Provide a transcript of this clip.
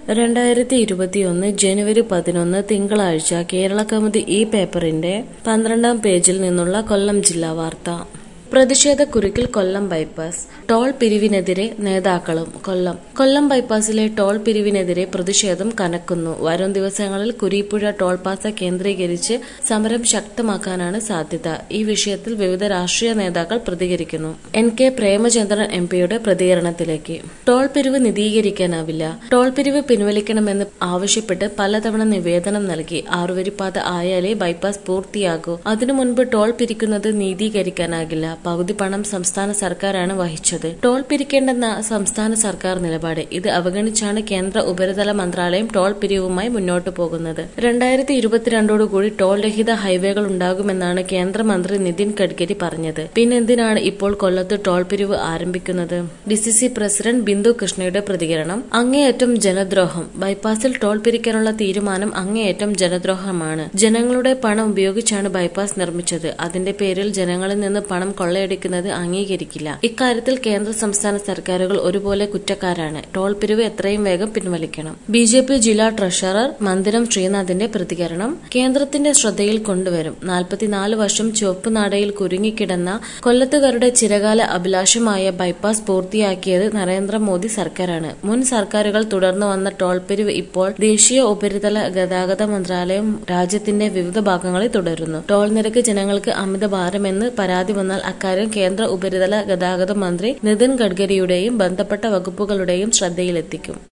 രണ്ടായിരത്തി ഇരുപത്തിയൊന്ന് ജനുവരി പതിനൊന്ന് തിങ്കളാഴ്ച കേരള കൗമുദി ഈ പേപ്പറിന്റെ പന്ത്രണ്ടാം പേജിൽ നിന്നുള്ള കൊല്ലം ജില്ലാ വാർത്ത പ്രതിഷേധക്കുരുക്കിൽ കൊല്ലം ബൈപ്പാസ് ടോൾ പിരിവിനെതിരെ നേതാക്കളും കൊല്ലം കൊല്ലം ബൈപ്പാസിലെ ടോൾ പിരിവിനെതിരെ പ്രതിഷേധം കനക്കുന്നു വരും ദിവസങ്ങളിൽ കുരീപ്പുഴ ടോൾ പാസ കേന്ദ്രീകരിച്ച് സമരം ശക്തമാക്കാനാണ് സാധ്യത ഈ വിഷയത്തിൽ വിവിധ രാഷ്ട്രീയ നേതാക്കൾ പ്രതികരിക്കുന്നു എൻ കെ പ്രേമചന്ദ്രൻ എം പിയുടെ പ്രതികരണത്തിലേക്ക് ടോൾ പിരിവ് നിധീകരിക്കാനാവില്ല ടോൾ പിരിവ് പിൻവലിക്കണമെന്ന് ആവശ്യപ്പെട്ട് പലതവണ നിവേദനം നൽകി ആറുവരിപ്പാത ആയാലേ ബൈപ്പാസ് പൂർത്തിയാകൂ അതിനു മുൻപ് ടോൾ പിരിക്കുന്നത് നീതീകരിക്കാനാകില്ല പകുതി പണം സംസ്ഥാന സർക്കാരാണ് വഹിച്ചത് ടോൾ പിരിക്കേണ്ടെന്ന സംസ്ഥാന സർക്കാർ നിലപാട് ഇത് അവഗണിച്ചാണ് കേന്ദ്ര ഉപരിതല മന്ത്രാലയം ടോൾ പിരിവുമായി മുന്നോട്ടു പോകുന്നത് രണ്ടായിരത്തി ഇരുപത്തിരണ്ടോടുകൂടി ടോൾ രഹിത ഹൈവേകൾ ഉണ്ടാകുമെന്നാണ് കേന്ദ്രമന്ത്രി നിതിൻ ഗഡ്കരി പറഞ്ഞത് പിന്നെന്തിനാണ് ഇപ്പോൾ കൊല്ലത്ത് ടോൾ പിരിവ് ആരംഭിക്കുന്നത് ഡിസിസി പ്രസിഡന്റ് ബിന്ദു കൃഷ്ണയുടെ പ്രതികരണം അങ്ങേയറ്റം ജനദ്രോഹം ബൈപ്പാസിൽ ടോൾ പിരിക്കാനുള്ള തീരുമാനം അങ്ങേയറ്റം ജനദ്രോഹമാണ് ജനങ്ങളുടെ പണം ഉപയോഗിച്ചാണ് ബൈപ്പാസ് നിർമ്മിച്ചത് അതിന്റെ പേരിൽ ജനങ്ങളിൽ നിന്ന് പണം കൊള്ളയടിക്കുന്നത് അംഗീകരിക്കില്ല ഇക്കാര്യത്തിൽ കേന്ദ്ര സംസ്ഥാന സർക്കാരുകൾ ഒരുപോലെ കുറ്റക്കാരാണ് ടോൾ പിരിവ് എത്രയും വേഗം പിൻവലിക്കണം ബി ജെ പി ജില്ലാ ട്രഷറർ മന്ദിരം ശ്രീനാഥിന്റെ പ്രതികരണം കേന്ദ്രത്തിന്റെ ശ്രദ്ധയിൽ കൊണ്ടുവരും നാൽപ്പത്തിനാല് വർഷം ചുവപ്പ് നാടയിൽ കുരുങ്ങിക്കിടന്ന കൊല്ലത്തുകാരുടെ ചിരകാല അഭിലാഷമായ ബൈപ്പാസ് പൂർത്തിയാക്കിയത് നരേന്ദ്രമോദി സർക്കാരാണ് മുൻ സർക്കാരുകൾ തുടർന്നു വന്ന ടോൾ പിരിവ് ഇപ്പോൾ ദേശീയ ഉപരിതല ഗതാഗത മന്ത്രാലയം രാജ്യത്തിന്റെ വിവിധ ഭാഗങ്ങളിൽ തുടരുന്നു ടോൾ നിരക്ക് ജനങ്ങൾക്ക് അമിത ഭാരമെന്ന് പരാതി വന്നാൽ അക്കാര്യം കേന്ദ്ര ഉപരിതല ഗതാഗത മന്ത്രി നിതിൻ ഗഡ്കരിയുടെയും ബന്ധപ്പെട്ട വകുപ്പുകളുടെയും ശ്രദ്ധയിലെത്തിക്കും